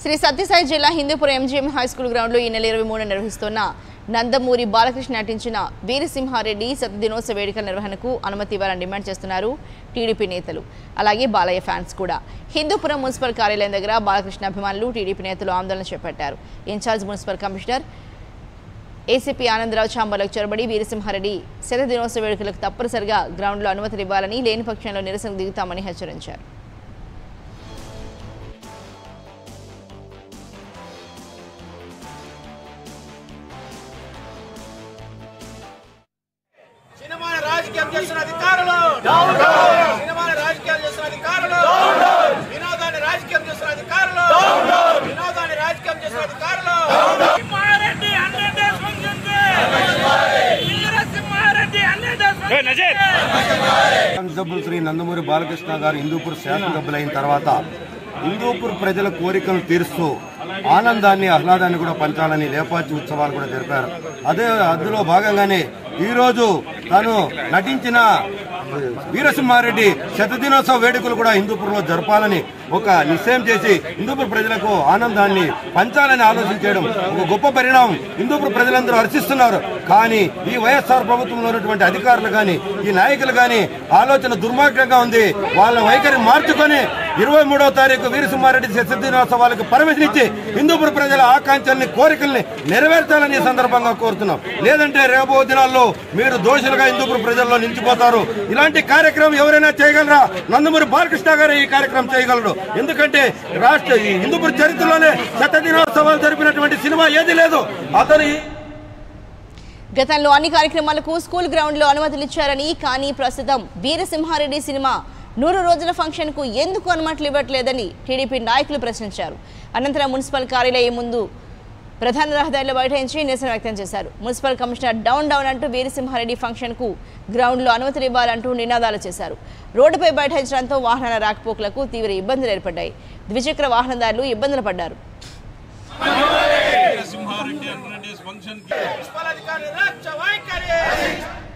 శ్రీ సత్యసాయి జిల్లా Hindupuram MGM high school గ్రౌండ్లో ఈ నెల ఇరవై మూడు నిర్వహిస్తున్న నందమూరి బాలకృష్ణ నటించిన వీరసింహారెడ్డి శత దినోత్సవ వేడుకల నిర్వహణకు అనుమతి ఇవ్వాలని డిమాండ్ చేస్తున్నారు టీడీపీ నేతలు అలాగే బాలయ్య ఫ్యాన్స్ కూడా హిందూపురం మున్సిపల్ కార్యాలయం దగ్గర బాలకృష్ణ అభిమానులు టీడీపీ నేతలు ఆందోళన చేపట్టారు incharge municipal commissioner ACP Anandarao చాంబర్లకు చొరబడి వీరసింహారెడ్డి శత దినోత్సవ వేడుకలకు తప్పనిసరిగా గ్రౌండ్లో అనుమతులు ఇవ్వాలని లేని పక్షంలో నిరసన దిగుతామని హెచ్చరించారు సినిమాని రాజకీయం చేస్తున్న అధికారులు సినిమాని రాజకీయాలు చేస్తున్న అధికారులు వినోదాన్ని రాజకీయం చేస్తున్న అధికారులు వినోదాన్ని రాజకీయం చేస్తున్న అధికారులు Simhareddy hundred days function Veera Simhareddy hundred days function శాసనసభ్యులు శ్రీ నందమూరి బాలకృష్ణ గారు హిందూపూర్ శాసనసభ్యులు అయిన తర్వాత హిందూపూర్ ప్రజల కోరికలను తీరుస్తూ ఆనందాన్ని ఆహ్లాదాన్ని కూడా పంచాలని లేపాచి ఉత్సవాలు కూడా జరిపారు అదే అందులో భాగంగానే ఈరోజు తను నటించిన వీరసింహారెడ్డి శతదినోత్సవ వేడుకలు కూడా హిందూపూర్లో జరపాలని ఒక నిశ్చయం చేసి హిందూపూర్ ప్రజలకు ఆనందాన్ని పంచాలని ఆలోచించడం ఒక గొప్ప పరిణామం హిందూపూర్ ప్రజలందరూ హర్షిస్తున్నారు కానీ ఈ వైఎస్ఆర్ ప్రభుత్వంలో ఉన్నటువంటి అధికారులు కానీ ఈ నాయకులు కానీ ఆలోచన దుర్మార్గంగా ఉంది వాళ్ళ వైఖరి మార్చుకొని ఇరవై మూడవ తారీఖు వీరసింహారెడ్డి శతదినోత్సవాలకు పర్మిషన్ ఇచ్చి హిందూపూర్ ప్రజల ఆకాంక్షల్ని కోరికల్ని నెరవేర్చాలని ఈ సందర్భంగా కోరుతున్నాం లేదంటే రేపో దినాల్లో మీరు దోషులుగా హిందూపూర్ ప్రజల్లో నిలిచిపోతారు ఇలాంటి కార్యక్రమం ఎవరైనా చేయగలరా నందమూరి బాలకృష్ణ గారు ఈ కార్యక్రమం చేయగలరు ఎందుకంటే రాష్ట్ర ఈ హిందూపూర్ చరిత్రలోనే శతదినోత్సవాలు జరిపినటువంటి సినిమా ఏది లేదు అతను ఈ- గతంలో అన్ని కార్యక్రమాలకు స్కూల్ గ్రౌండ్లో అనుమతులు ఇచ్చారని కానీ ప్రస్తుతం వీరసింహారెడ్డి సినిమా నూరు రోజుల ఫంక్షన్కు ఎందుకు అనుమతులు ఇవ్వట్లేదని టీడీపీ నాయకులు ప్రశ్నించారు అనంతరం మున్సిపల్ కార్యాలయం ముందు ప్రధాన రహదారిలో బైఠాయించి నిరసన వ్యక్తం చేశారు మున్సిపల్ కమిషనర్ డౌన్ డౌన్ అంటూ వీరసింహారెడ్డి ఫంక్షన్కు గ్రౌండ్లో అనుమతులు ఇవ్వాలంటూ నినాదాలు చేశారు రోడ్డుపై బైఠాయించడంతో వాహనాల రాకపోకలకు తీవ్ర ఇబ్బందులు ఏర్పడ్డాయి ద్విచక్ర వాహనదారులు ఇబ్బందులు పడ్డారు మున్సిపల్ అధికారులు రాజ్య వైఖరి